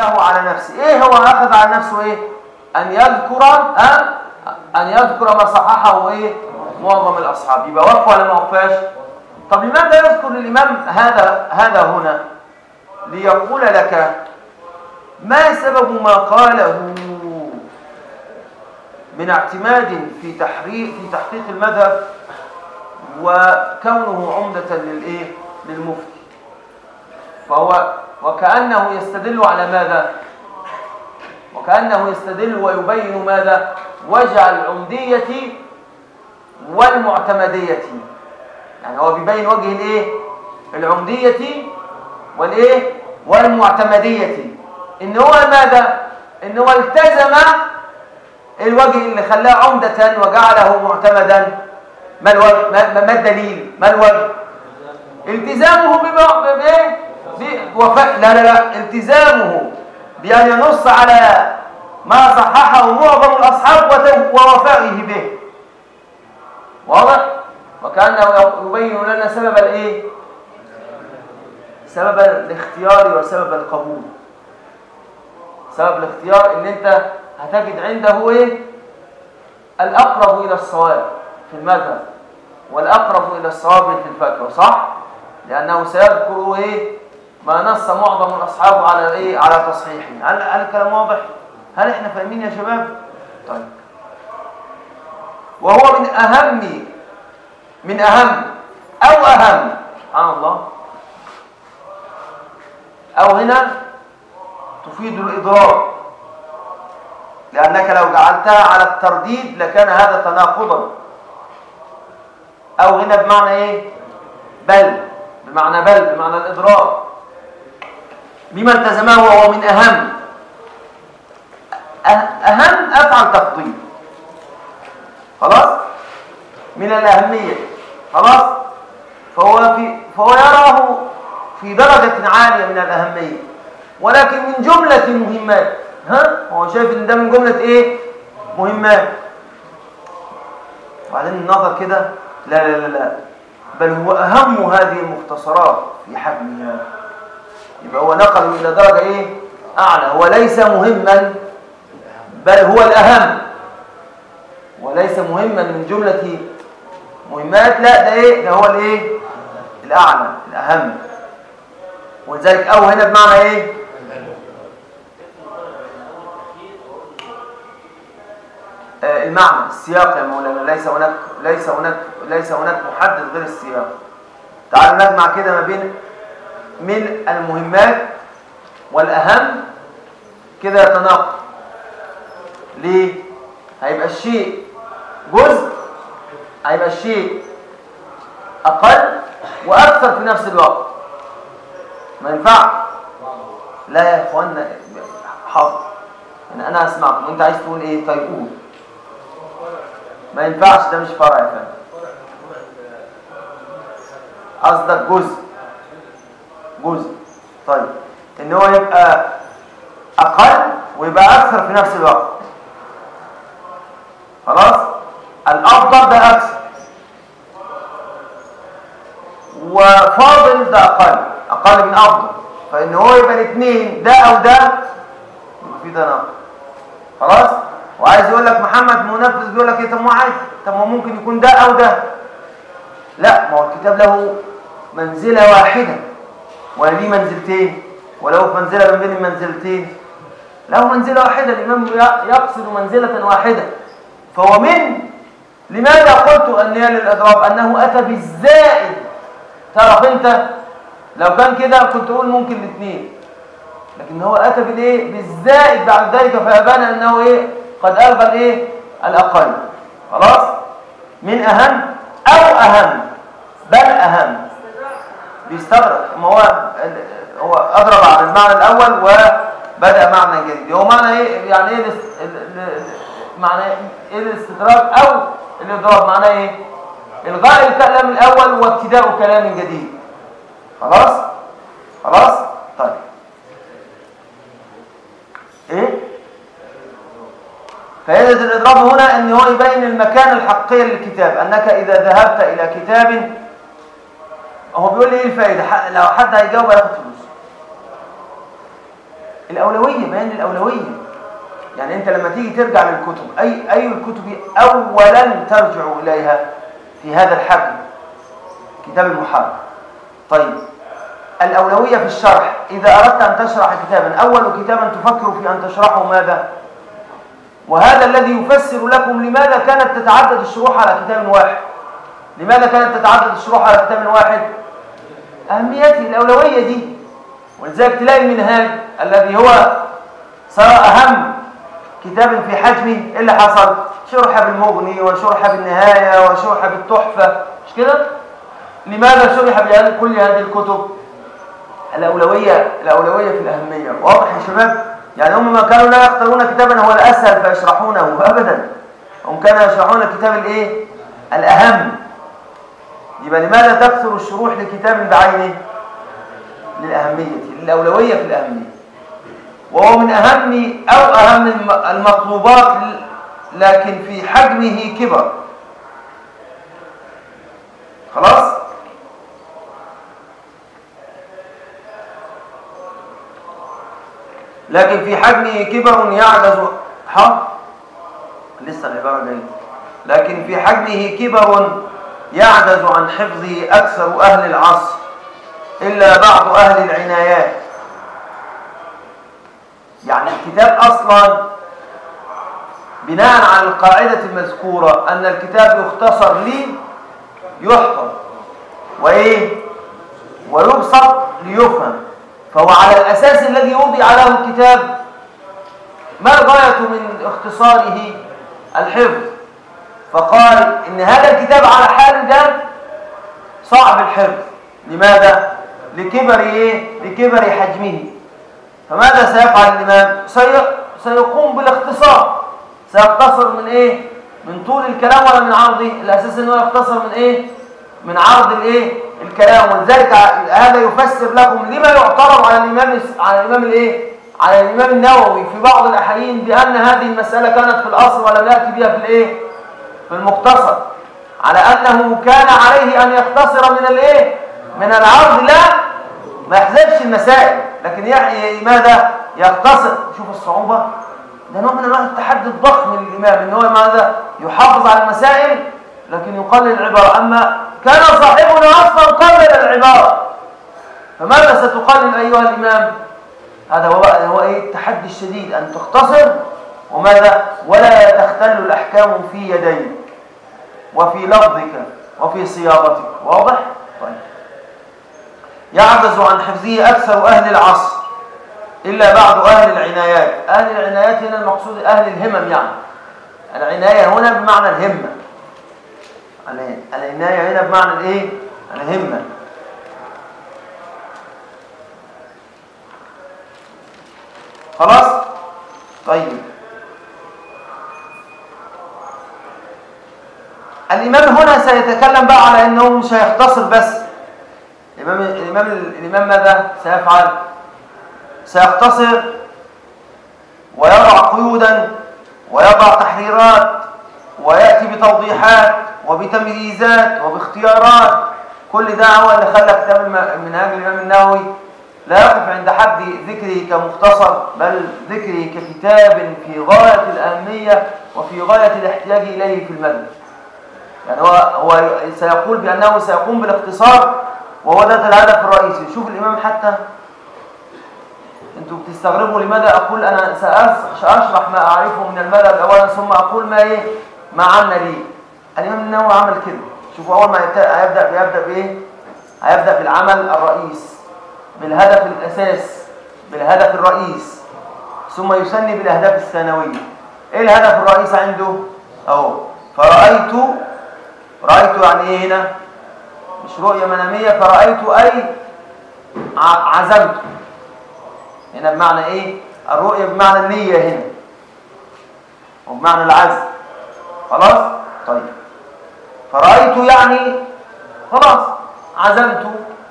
له على نفسه ايه هو اخذ على نفسه ايه ان يذكر ها ان يذكر ما صححه ايه معظم الاصحاب يبقى وقف ولا ما وقفاش طب لماذا يذكر الامام هذا هذا هنا ليقول لك ما سبب ما قاله من اعتماد في تحرير في تحقيق المذهب وكونه عمدة للايه للمفتي فهو وكأنه يستدل على ماذا وكأنه يستدل ويبين ماذا وجع العمدية والمعتمدية يعني هو بيبين وجه الايه العمدية والايه والمعتمدية ان هو ماذا ان هو التزم الوجه اللي خلاه عمدة وجعله معتمدا ما الوجه ما, ما الدليل ما الوجه التزامه بما بايه بوفاء لا لا لا التزامه بأن ينص على ما صححه معظم الأصحاب ووفائه به واضح وكأنه يبين لنا سبب الايه سبب الاختيار وسبب القبول سبب الاختيار ان انت هتجد عنده ايه الاقرب الى الصواب في المذهب والاقرب الى الصواب في الفتوى صح لانه سيذكر ايه ما نص معظم الاصحاب على ايه على تصحيحه هل هل الكلام واضح هل احنا فاهمين يا شباب طيب وهو من اهم من اهم او اهم سبحان الله او هنا تفيد الاضرار لانك لو جعلتها على الترديد لكان هذا تناقضا او هنا بمعنى ايه بل بمعنى بل بمعنى الاضرار بما التزمه وهو من اهم اهم افعل تفضيل خلاص من الاهميه خلاص فهو في فهو يراه في درجه عاليه من الاهميه ولكن من جمله المهمات ها هو شايف ان ده من جمله ايه مهمات وبعدين النظر كده لا لا لا لا بل هو اهم هذه المختصرات في حجمها يبقى هو نقل الى درجه ايه اعلى هو ليس مهما بل هو الاهم وليس مهما من جمله مهمات لا ده ايه ده هو الايه الاعلى الاهم ولذلك او هنا بمعنى ايه آه المعنى السياق يا مولانا ليس هناك ليس هناك ليس هناك محدد غير السياق تعالوا نجمع كده ما بين من المهمات والاهم كده يتناقض ليه هيبقى الشيء جزء هيبقى الشيء اقل واكثر في نفس الوقت ما ينفع لا يا اخوانا حاضر يعني انا اسمعكم انت عايز تقول ايه طيب قول ما ينفعش ده مش فرع يا فندم قصدك جزء جزء طيب ان هو يبقى اقل ويبقى اكثر في نفس الوقت خلاص الافضل ده اكثر وفاضل ده اقل اقل من افضل فان هو يبقى الاثنين ده او ده يبقى في ده نقص خلاص وعايز يقول لك محمد منفذ بيقول لك ايه طب ما عادي طب ما ممكن يكون ده او ده لا ما هو الكتاب له منزله واحده ولا ليه منزلتين ولو في منزله من بين المنزلتين له منزله واحده الامام يقصد منزله واحده فهو من لماذا قلت ان هي للاضراب انه اتى بالزائد تعرف انت لو كان كده كنت اقول ممكن الاثنين لكن هو اتى بالايه بالزائد بعد ذلك فابان انه ايه قد الغى الايه الاقل خلاص من اهم او اهم بل اهم بيستغرق ما هو هو اضرب على المعنى الاول وبدا معنى جديد هو معنى ايه يعني ايه معنى ايه الاستدراك او الاضراب معناه ايه الغاء الكلام الاول وابتداء كلام جديد خلاص خلاص طيب ايه فائده الاضراب هنا ان هو يبين المكان الحقيقي للكتاب انك اذا ذهبت الى كتاب هو بيقول لي ايه الفائده لو حد هيجاوب هياخد فلوس الأولوية بيان الأولوية يعني أنت لما تيجي ترجع للكتب أي, أي الكتب أولا ترجع إليها في هذا الحجم كتاب المحرر طيب الأولوية في الشرح إذا أردت أن تشرح كتابا أول كتابا تفكر في أن تشرحه ماذا وهذا الذي يفسر لكم لماذا كانت تتعدد الشروح على كتاب واحد لماذا كانت تتعدد الشروح على كتاب واحد أهميته الأولوية دي ولذلك تلاقي المنهاج الذي هو صار أهم كتاب في حجمه إيه اللي حصل شرح بالمغني وشرح بالنهاية وشرح بالتحفة مش كده لماذا شرح بكل هذه الكتب الأولوية الأولوية في الأهمية واضح يا شباب يعني هم ما كانوا لا يختارون كتابا هو الأسهل فيشرحونه أبدا هم كانوا يشرحون الكتاب الإيه الأهم يبقى لماذا تكثر الشروح لكتاب بعينه للأهمية للأولوية في الأهمية وهو من أهم أو أهم المطلوبات لكن في حجمه كبر خلاص لكن في حجمه كبر يعجز حق لسه العبارة جاية لكن في حجمه كبر يعجز عن حفظه أكثر أهل العصر إلا بعض أهل العنايات يعني الكتاب أصلا بناء على القاعدة المذكورة أن الكتاب يختصر لي يحفظ وإيه ويبسط ليفهم فهو على الأساس الذي وضع له الكتاب ما الغاية من اختصاره الحفظ فقال إن هذا الكتاب على حال ده صعب الحفظ لماذا؟ لكبر إيه؟ لكبر حجمه فماذا سيفعل الإمام؟ سيقوم بالاختصار سيختصر من إيه؟ من طول الكلام ولا من عرضه؟ الأساس أنه يختصر من إيه؟ من عرض الإيه؟ الكلام ولذلك هذا يفسر لكم لما يعترض على الإمام على الإمام الإيه؟ على الإمام النووي في بعض الأحيان بأن هذه المسألة كانت في الأصل ولم يأتي بها في الإيه؟ في المختصر على أنه كان عليه أن يختصر من الإيه؟ من العرض لا ما يحذفش المسائل لكن يعني ماذا يختصر شوف الصعوبة ده نوع من انواع التحدي الضخم للإمام ان هو ماذا يحافظ على المسائل لكن يقلل العبارة أما كان صاحبنا أصلا قلل العبارة فماذا ستقلل أيها الإمام هذا هو هو ايه التحدي الشديد أن تختصر وماذا ولا تختل الأحكام في يديك وفي لفظك وفي صياغتك واضح طيب يعجز عن حفظه أكثر أهل العصر إلا بعض أهل العنايات أهل العنايات هنا المقصود أهل الهمم يعني العناية هنا بمعنى الهمة العناية هنا بمعنى الإيه؟ الهمة خلاص طيب الإمام هنا سيتكلم بقى على أنه مش هيختصر بس الإمام, الإمام, الإمام ماذا سيفعل سيختصر ويضع قيودا ويضع تحريرات ويأتي بتوضيحات وبتمييزات وباختيارات كل ده هو اللي خلى كتاب منهاج الإمام النووي لا يقف عند حد ذكره كمختصر بل ذكره ككتاب في غاية الأهمية وفي غاية الاحتياج إليه في المدن يعني هو, هو سيقول بأنه سيقوم بالاختصار وهو ده الهدف الرئيسي شوف الإمام حتى انتوا بتستغربوا لماذا أقول أنا سأشرح ما أعرفه من المذهب أولا ثم أقول ما إيه ما عنا لي الإمام النووي عمل كده شوفوا أول ما هيبدأ بيبدأ بإيه هيبدأ بالعمل الرئيس بالهدف الأساس بالهدف الرئيس ثم يسني بالأهداف الثانوية إيه الهدف الرئيس عنده أهو فرأيت رأيت يعني إيه هنا مش رؤية منامية فرأيت أي عزمت هنا بمعنى إيه الرؤية بمعنى النية هنا وبمعنى العزم خلاص طيب فرأيت يعني خلاص عزمت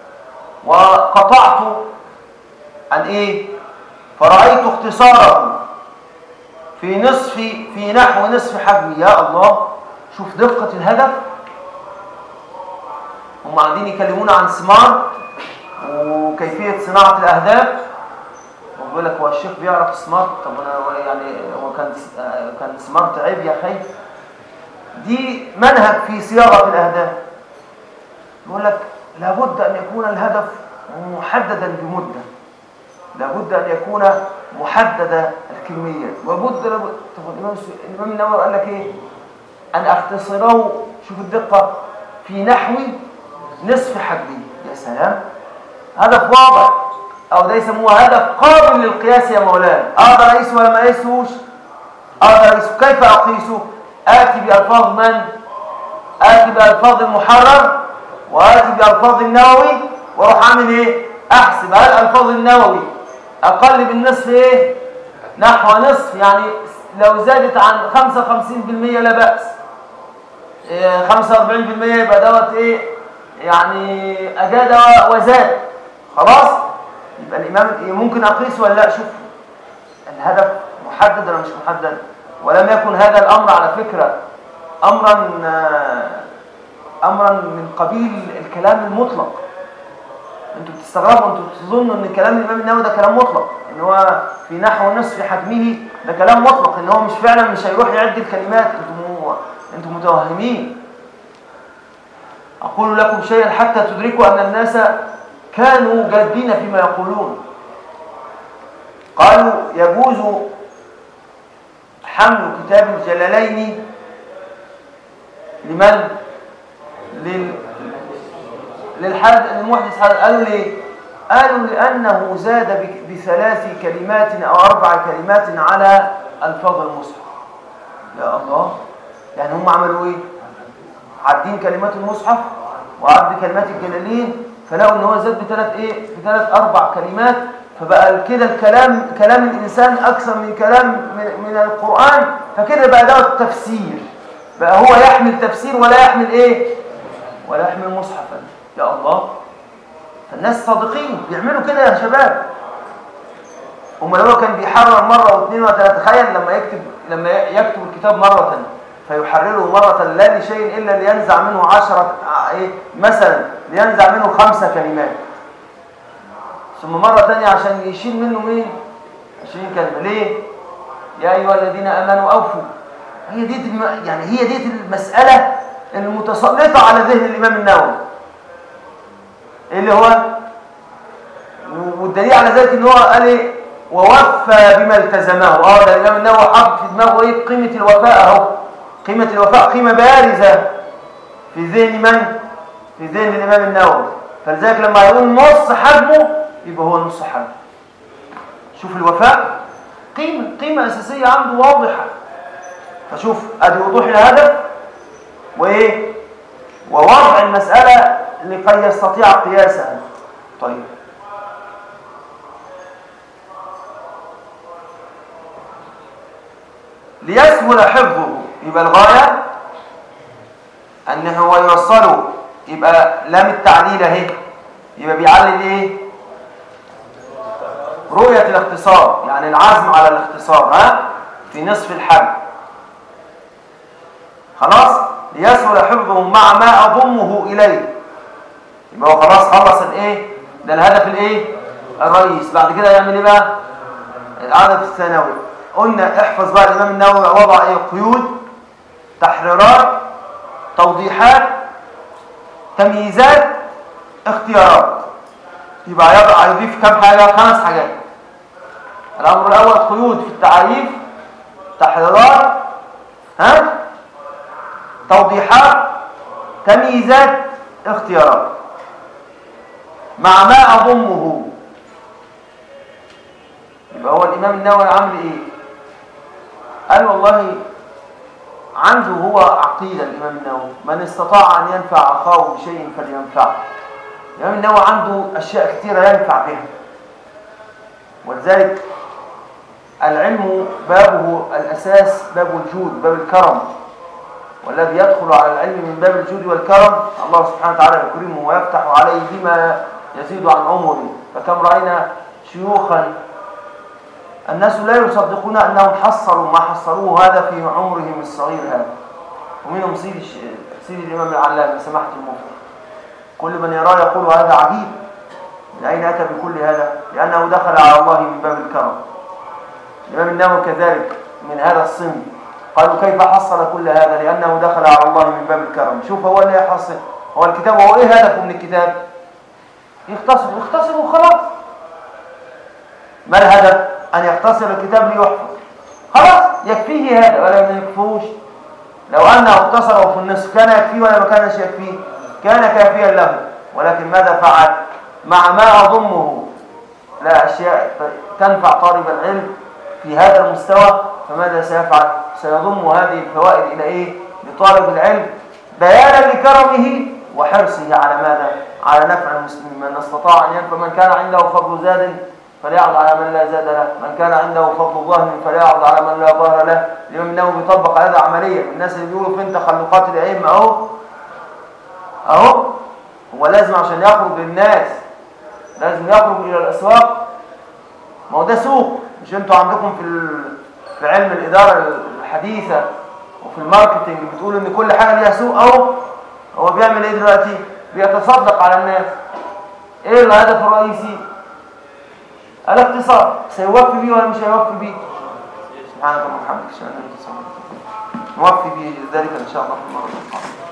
وقطعت عن ايه فرأيت اختصاره في نصف في نحو نصف حجمي يا الله شوف دقة الهدف هم قاعدين يكلمونا عن سمارت وكيفية صناعة الأهداف بيقول لك هو الشيخ بيعرف سمارت طب انا يعني هو كان كان سمارت عيب يا خي دي منهج في صياغه الاهداف يقول لك لابد ان يكون الهدف محددا بمده لابد ان يكون محدد الكميه وبد لابد طب الامام الامام النووي قال لك ايه ان اختصره شوف الدقه في نحو نصف حجمه يا سلام هدف واضح او ده يسموه هدف قابل للقياس يا مولانا اقدر اقيسه ولا ما اقيسوش اقدر اقيسه كيف اقيسه اتي بالفاظ من اتي بالفاظ المحرر واتي بالفاظ النووي واروح اعمل ايه احسب هل الفاظ النووي اقل بالنصف ايه نحو نصف يعني لو زادت عن 55% لا باس 45% يبقى دوت ايه يعني اجاد وزاد خلاص يبقى الامام ممكن اقيس ولا لا شوف الهدف محدد ولا مش محدد ولم يكن هذا الامر على فكره امرا امرا من قبيل الكلام المطلق انتوا بتستغربوا انتوا بتظنوا ان كلام الامام النووي ده كلام مطلق ان هو في نحو نصف حجمه ده كلام مطلق ان هو مش فعلا مش هيروح يعد الكلمات انتوا انتوا متوهمين اقول لكم شيئا حتى تدركوا ان الناس كانوا جادين فيما يقولون قالوا يجوز حمل كتاب الجلالين لمن لل للحد المحدث قالوا ليه قالوا لأنه زاد بثلاث كلمات أو أربع كلمات على الفاظ المصحف يا الله يعني هم عملوا ايه عدين كلمات المصحف وعد كلمات الجلالين فلقوا ان هو زاد بثلاث ايه بثلاث اربع كلمات فبقى كده الكلام كلام الانسان اكثر من كلام من, من القران فكده بقى ده التفسير بقى هو يحمل تفسير ولا يحمل ايه ولا يحمل مصحفا يا الله فالناس صادقين بيعملوا كده يا شباب امال هو كان بيحرر مره واثنين وثلاثه تخيل لما يكتب لما يكتب الكتاب مره ثانيه فيحرره مرة لا لشيء إلا لينزع منه عشرة إيه مثلا لينزع منه خمسة كلمات ثم مرة ثانية عشان يشيل منه مين عشرين كلمة ليه يا أيها الذين آمنوا أوفوا هي دي يعني هي دي المسألة المتسلطة على ذهن الإمام النووي إيه اللي هو والدليل على ذلك ان هو قال ايه ووفى بما التزمه اه ده الامام النووي حط في دماغه ايه قيمه الوفاء اهو قيمة الوفاء قيمة بارزة في ذهن من؟ في ذهن الإمام النووي فلذلك لما يقول نص حجمه يبقى هو نص حجمه شوف الوفاء قيمة قيمة أساسية عنده واضحة فشوف أدي وضوح الهدف وإيه؟ ووضع المسألة لكي يستطيع قياسها طيب ليسهل حفظه يبقى الغاية ان هو يوصله يبقى لام التعليل اهي يبقى بيعلل ايه رؤية الاختصار يعني العزم على الاختصار ها في نصف الحج خلاص ليسهل حفظه مع ما اضمه اليه يبقى هو خلاص خلص الايه ده الهدف الايه الرئيس بعد كده يعمل ايه بقى الهدف الثانوي قلنا احفظ بقى الامام النووي وضع ايه قيود تحريرات توضيحات تمييزات اختيارات يبقى يضع يضيف كم حاجه خمس حاجات الامر الاول قيود في التعريف تحريرات ها توضيحات تمييزات اختيارات مع ما اضمه يبقى هو الامام النووي عامل ايه قال والله عنده هو عقيدة الإمام النووي من استطاع أن ينفع أخاه بشيء فلينفعه الإمام النووي عنده أشياء كثيرة ينفع بها ولذلك العلم بابه الأساس باب الجود باب الكرم والذي يدخل على العلم من باب الجود والكرم الله سبحانه وتعالى يكرمه ويفتح عليه بما يزيد عن عمره فكم رأينا شيوخا الناس لا يصدقون أنهم حصلوا ما حصلوه هذا في عمرهم الصغير هذا ومنهم سيدي سيدي الإمام العلامة سماحة المفتي كل من يراه يقول هذا عجيب من أين أتى بكل هذا لأنه دخل على الله من باب الكرم الإمام النووي كذلك من هذا الصنف قالوا كيف حصل كل هذا لأنه دخل على الله من باب الكرم شوف هو اللي يحصل هو الكتاب هو إيه هدفه من الكتاب يختصر يختصر وخلاص ما الهدف أن يختصر الكتاب ليحفظ خلاص يكفيه هذا ولا ما يكفوش لو أنه اختصره في النصف كان يكفيه ولا ما كانش يكفيه كان كافيا له ولكن ماذا فعل مع ما أضمه لا أشياء تنفع طالب العلم في هذا المستوى فماذا سيفعل سيضم هذه الفوائد إلى إيه لطالب العلم بيانا لكرمه وحرصه على ماذا على نفع المسلمين من استطاع أن ينفع من كان عنده فضل زاد فليعد على من لا زاد له من كان عنده فضل ظهر فليعد على من لا ظهر له الإمام النووي بيطبق هذا عمليا الناس اللي بيقولوا فين تخلقات الأئمة أهو أهو هو لازم عشان يخرج للناس لازم يخرج إلى الأسواق ما هو ده سوق مش انتوا عندكم في ال... في علم الإدارة الحديثة وفي الماركتينج بتقول ان كل حاجة ليها سوق اهو هو بيعمل ايه دلوقتي بيتصدق على الناس ايه الهدف الرئيسي الاقتصاد سيوفي بيه ولا مش هيوفي بيه سبحانك اللهم وبحمدك اشهد ان لا اله الا انت نوفي بذلك ان شاء الله في المره القادمه